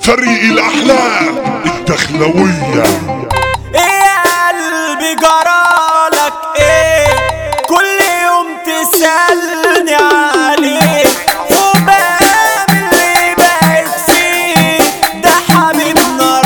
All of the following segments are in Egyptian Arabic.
فريق الأحلام الدخلوية ايه يا قلبي جرالك ايه كل يوم تسألني عليه وبقى اللي بقيت فيه ده حبيبنا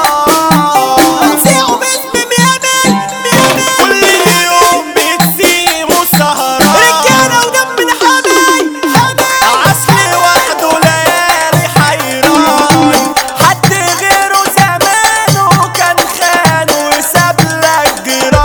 راح نسيعه باسم ميامي ميامي كل يوم بتسيبه سهران رجالة ودم حماي حماي عسل وحده ليالي حيران حد غيره زمانه كان خان وساب لك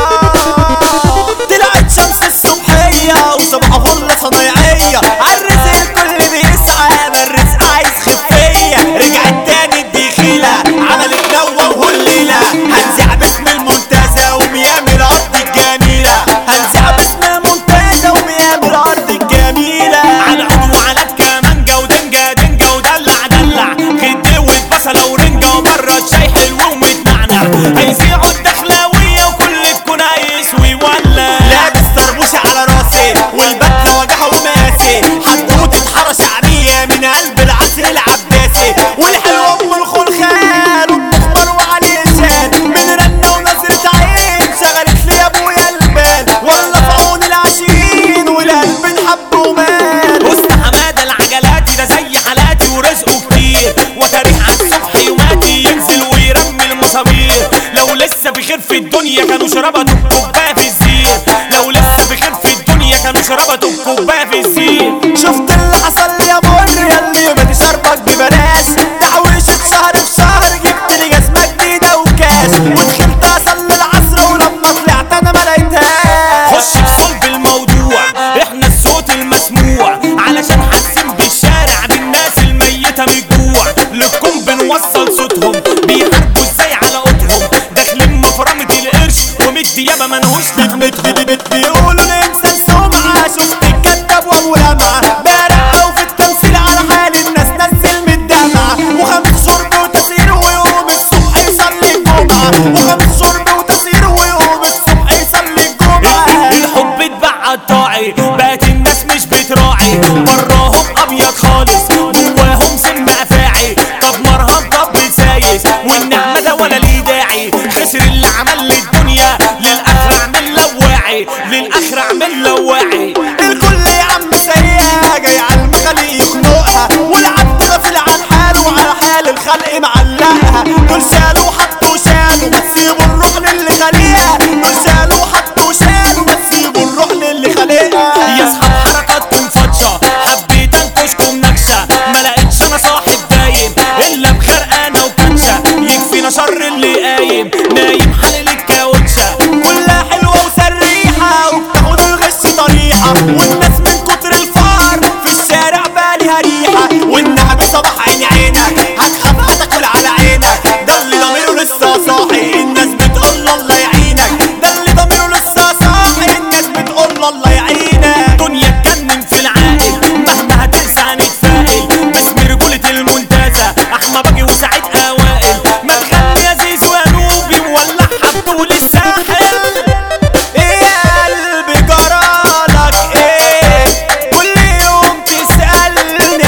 جيران طلعت شمس الصبحية وصبح فل صنايعية عالرزق الكل بيسعى ما الرزق عايز خفية رجعت تاني الدخيلة عملت نوة وهليلة هنزع باسم المنتزه وميامي الأرض الجميلة هنزع باسم المنتزه وميامي الأرض الجميلة على عود وعلى كمانجا ودنجا دنجا ودلع دلع خدوة بصلة ورنجة وبره شاي حلو ومتنعنع هيذيعوا الدخلاوية وكل الكون هيسوي ولا لابس طربوش على راسي والبدلة وجعه وماسي حدوتة حارة شعبية من قلب العصر العباسي والحلوة ام الخلخال وبتخبر وعلي شان من رنة ونظرة عين شغلت لي ابويا البال ولا في عون العاشقين والقلب انحب ومال وسط حمادة العجلاتي ده زي حالاتي ورزقه كتير وتاريخ على الصبح يوماتي ينزل ويرمي المسامير لو لسه بخير في الدنيا كانوا شربتوا بكوبايه في الزير لو لسه بخير في الدنيا كانوا شربتوا بكوبايه في الزير شفت اللي حصل لي يا مر ياللي ما تشربك ببلاش تحويشة شهر في شهر جبت لي جزمة جديدة وكاس ودخلت اصلي العصر ولما طلعت انا ما لقيتهاش خش في صلب الموضوع احنا الصوت المسموع علشان حاسين بالشارع بالناس الميتة من الجوع لكم بنوصل صوتهم بيحاربوا ازاي على قوتهم داخلين مفرمة القرش ومدي ياما منهوش نغمة بيقولوا الانسان سمعة شفت الكداب وابو لمعة برقوا في التمثيل على حال الناس نزل من الدمعة وخمس شرب وتسير ويقوم الصبح يصلي الجمعة وخمس شرب وتسير ويقوم الصبح يصلي الجمعة الحب اتباع قطاعي بقت الناس مش بتراعي براهم ابيض خالص جواهم سم افاعي طب مرهم طب سايس والنعمة ده ولا ليه داعي خسر اللي عمل للدنيا للاخر اعمل لواعي للاخر اعمل لواعي الكل يا عم سيئة جاي على المخلق يخنقها والعبد غافل عن حاله وعلى حال الخلق معلقها دول شالوا وحطوا شالوا بس سيبوا الروح للي خليها دول شالوا وحطوا شالوا بس سيبوا الروح للي خلقها يا اصحاب حركاتكم فطشه حبيت انكشكم نكشه ما لقيتش انا صاحب دايم الا بخرقانه وكنشه يكفينا شر اللي قايم نايم حلل الكاوتشه كلها حلوه وسريحه وبتاخد الغش طريحه والناس من كتر الفار في الشارع بالها ريحه والنعم صباح عين عينك هتخاف هتاكل على عينك ده اللي ضميره لسه صاحي الناس بتقول له الله يعينك ده اللي ضميره لسه صاحي الناس بتقول له الله يعينك دنيا تجنن في العاقل مهما هتنسى هنتفائل باسم رجولة المنتزه احمى باجي وسعيد اوائل ما تغني يا زيزو يا نوبي مولع حبه للساحل ايه يا قلبي جرالك ايه كل يوم تسألني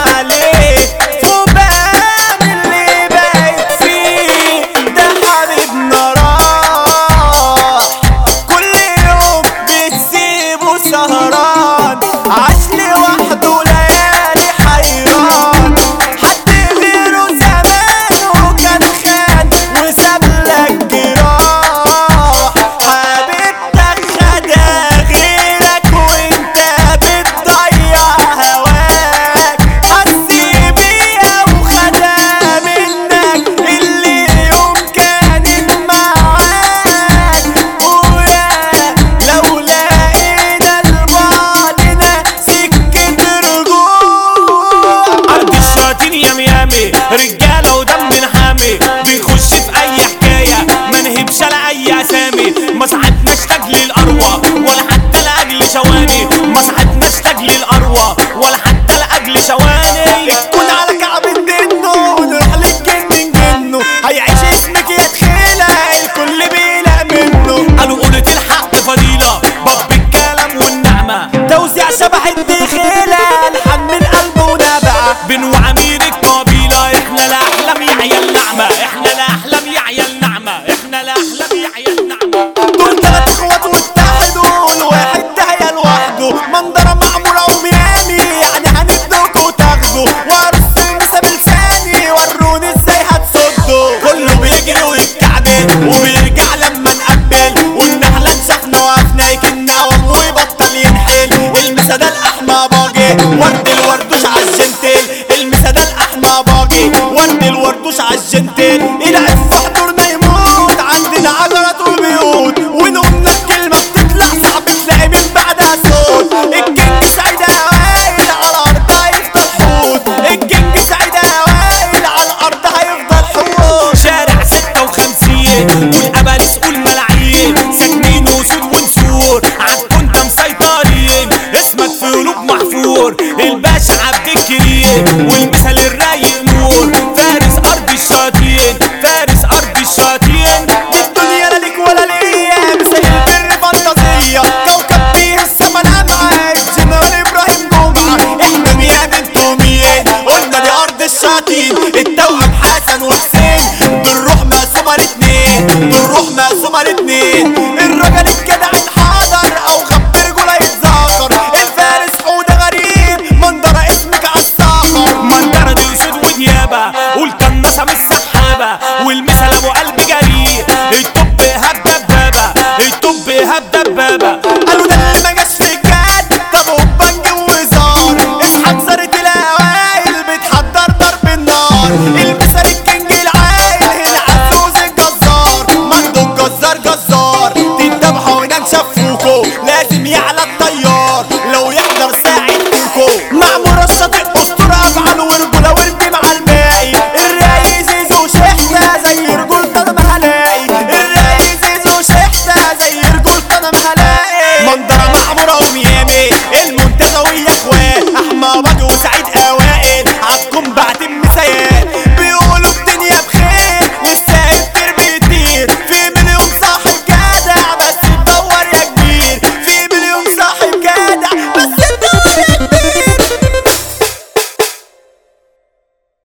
عليه فوبان اللي بقيت فيه ده حبيبنا راح كل يوم بتسيبه سهران عاش لوحده ليالي حيران حد غيره زمانه كان خان وساب لك جراح حبيبتك خدها غيرك وانت بتضيع هواك حس بيها وخدها منك اللي يوم كانت معاك ويا لو لقينا لبعضنا سكة رجوع عرض الشياطين يا ميامي رجالة ودم حامي بنخش في أي حكاية ما نهبش على أي أسامي ما ساعدناش تجلي الأروى ولا حتى لأجل شواني ما ساعدناش تجلي الأروى ولا حتى لأجل شواني تكون على كعب الدنو ونروح للجن نجنه هيعيش اسمك يا تخيلة الكل بيلا منه قالوا قولة الحق فضيلة باب الكلام والنعمة توزيع شبح الدخيلة الحن من قلبه ونبع بن وعمير القبيلة احنا الأحلام عيال نعمة احنا الاحلام يا عيال نعمة احنا الاحلام يا عيال نعمة دول تلات اخوات واتحدوا الواحد ده لوحده منظرة معمولة عمياني يعني هندوكوا تاخدوا وارص المسا بلساني وروني ازاي هتصدوا كله بيجري ويتكعبل وبيرجع لما نقبل والنحلة شافنا وقفنا يكنا ويبطل ينحل المسا ده الاحمى باجي ورد الوردوش عالجنتل المسا ده الاحمى باجي ورد الوردوش عالجنتل العف حضورنا يموت عندنا عجلة والبيوت ونقولنا الكلمة بتطلع صعب تلاقي من بعدها صوت الكينج سعيد هوايل على الأرض هيفضل حوت الكينج سعيد هوايل على الأرض هيفضل حوت شارع ستة وخمسين والأباريس والملاعين ساكنين وسود ونسور عالكون ده مسيطرين اسمك في قلوب محفور الباشا عبد الكريم والمثال الرايق نور فارس أرض الشياطين فارس أرض الشياطين دي الدنيا لا ليك ولا ليا مثل البر فانتازية كوكب فيه السما معاك جنرال ابراهيم جمعة احنا مياه بنتو مين قلنا دي ارض الشياطين التوأم حسن وحسين دول روح مقسومة الاتنين دول روح مقسومة الاتنين الراجل الجدع انحدر او خب رجوله يتذكر الفارس حودة غريب منظر اسمك عالساخر منطرة دي أسود وديابة والقناصة مش سحابة والمثل أبو قلب جريء الطب هب دبابة الطب هب دبابة قالوا ده اللي ما جاش